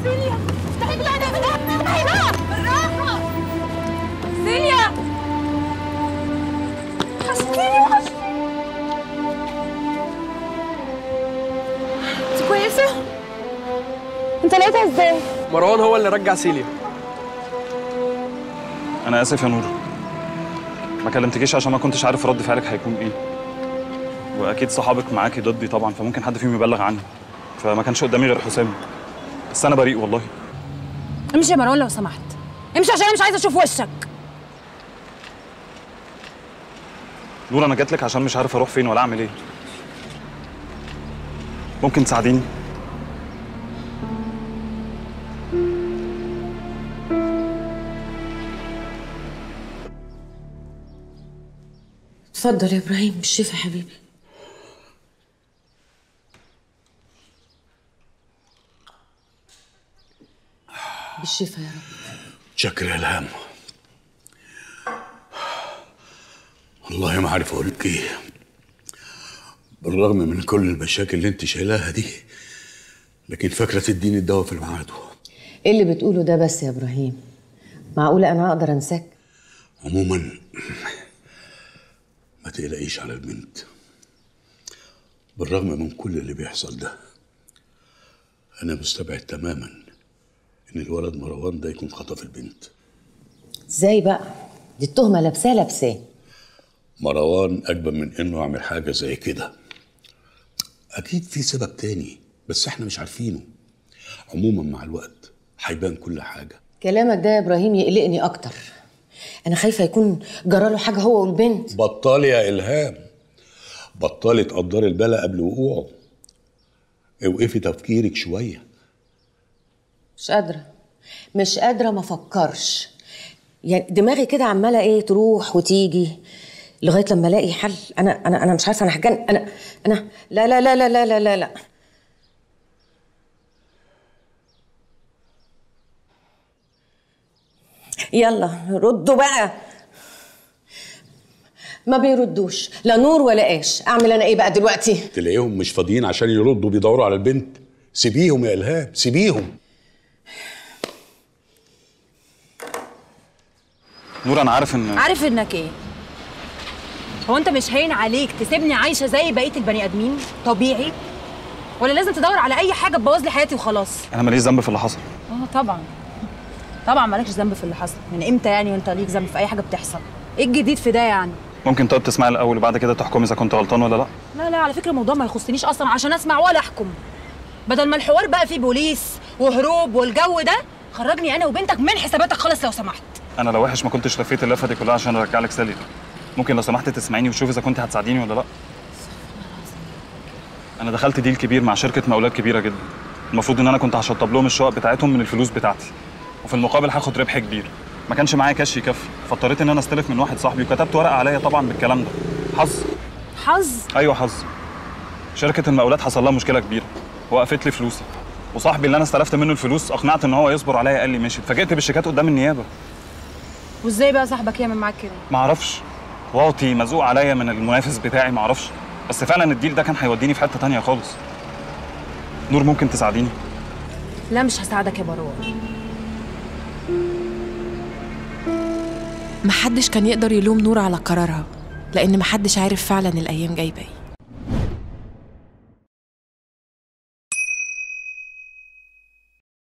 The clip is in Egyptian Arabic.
سيليا افتحي بقى افتحي بقى بالراحة سيليا وحشتيني وحشتيني انت كويسة؟ انت لقيتها ازاي؟ مروان هو اللي رجع سيليا انا اسف يا نور ما كلمتكيش عشان ما كنتش عارف رد فعلك هيكون ايه واكيد صحابك معاكي ضدي طبعا فممكن حد فيهم يبلغ عني فما كانش قدامي غير حسام بس انا بريء والله امشي يا مروان لو سمحت امشي عشان انا مش عايزة اشوف وشك نور انا جات لك عشان مش عارف اروح فين ولا اعمل ايه ممكن تساعديني اتفضل يا ابراهيم بالشفا حبيبي بالشفا يا رب شكر يا الهام والله ما عارف اقول لك ايه بالرغم من كل المشاكل اللي انت شايلاها دي لكن فاكره تديني الدواء في ميعاده ايه اللي بتقوله ده بس يا ابراهيم معقوله انا اقدر انساك عموما ما تقلقيش على البنت بالرغم من كل اللي بيحصل ده انا مستبعد تماما ان الولد مروان ده يكون خطف البنت ازاي بقى دي التهمه لابساه لابساه مروان أجبن من إنه يعمل حاجة زي كده أكيد في سبب تاني بس إحنا مش عارفينه عموما مع الوقت هيبان كل حاجة كلامك ده يا ابراهيم يقلقني اكتر انا خايفه يكون جراله حاجه هو والبنت بطلي يا إلهام بطلي تقدري البلا قبل وقوعه اوقفي تفكيرك شوية مش قادره مش قادره ما افكرش يعني دماغي كده عماله ايه تروح وتيجي لغايه لما الاقي حل انا انا انا مش عارفه انا هجن انا انا لا لا لا لا لا لا لا, لا. يلا ردوا بقى ما بيردوش لا نور ولا ايش اعمل انا ايه بقى دلوقتي تلاقيهم مش فاضيين عشان يردوا بيدوروا على البنت سيبيهم يا إلهام سيبيهم نور انا عارف ان عارف انك ايه هو انت مش هين عليك تسيبني عايشه زي بقيه البني ادمين طبيعي ولا لازم تدور على اي حاجه تبوظ لي حياتي وخلاص انا ماليش ذنب في اللي حصل اه طبعا طبعا مالكش ذنب في اللي حصل من امتى يعني وانت ليك ذنب في اي حاجه بتحصل ايه الجديد في ده يعني ممكن طيب تسمعي الاول وبعد كده تحكمي اذا كنت غلطان ولا لا لا لا على فكره الموضوع ما يخصنيش اصلا عشان اسمع ولا احكم بدل ما الحوار بقى فيه بوليس وهروب والجو ده خرجني انا وبنتك من حساباتك خالص لو سمحت انا لو وحش ما كنتش لفيت اللفه دي كلها عشان ارجع لك سالي ممكن لو سمحت تسمعيني وتشوفي اذا كنت هتساعديني ولا لا انا دخلت ديل كبير مع شركه مقاولات كبيره جدا المفروض ان انا كنت هشطب لهم الشقق بتاعتهم من الفلوس بتاعتي وفي المقابل هاخد ربح كبير ما كانش معايا كاش يكفي فاضطريت ان انا استلف من واحد صاحبي وكتبت ورقه عليا طبعا بالكلام ده حظ حظ ايوه حظ شركه المقاولات حصل لها مشكله كبيره وقفت لي فلوسي وصاحبي اللي انا استلفت منه الفلوس اقنعت ان هو يصبر عليا قال لي ماشي اتفاجئت بالشيكات قدام النيابه وازاي بقى صاحبك يعمل معاك كده ما اعرفش واطي مزوق عليا من المنافس بتاعي ما اعرفش بس فعلا الديل ده كان هيوديني في حته تانية خالص نور ممكن تساعديني لا مش هساعدك يا مروان محدش كان يقدر يلوم نور على قرارها لأن محدش عارف فعلا الأيام جايبة ايه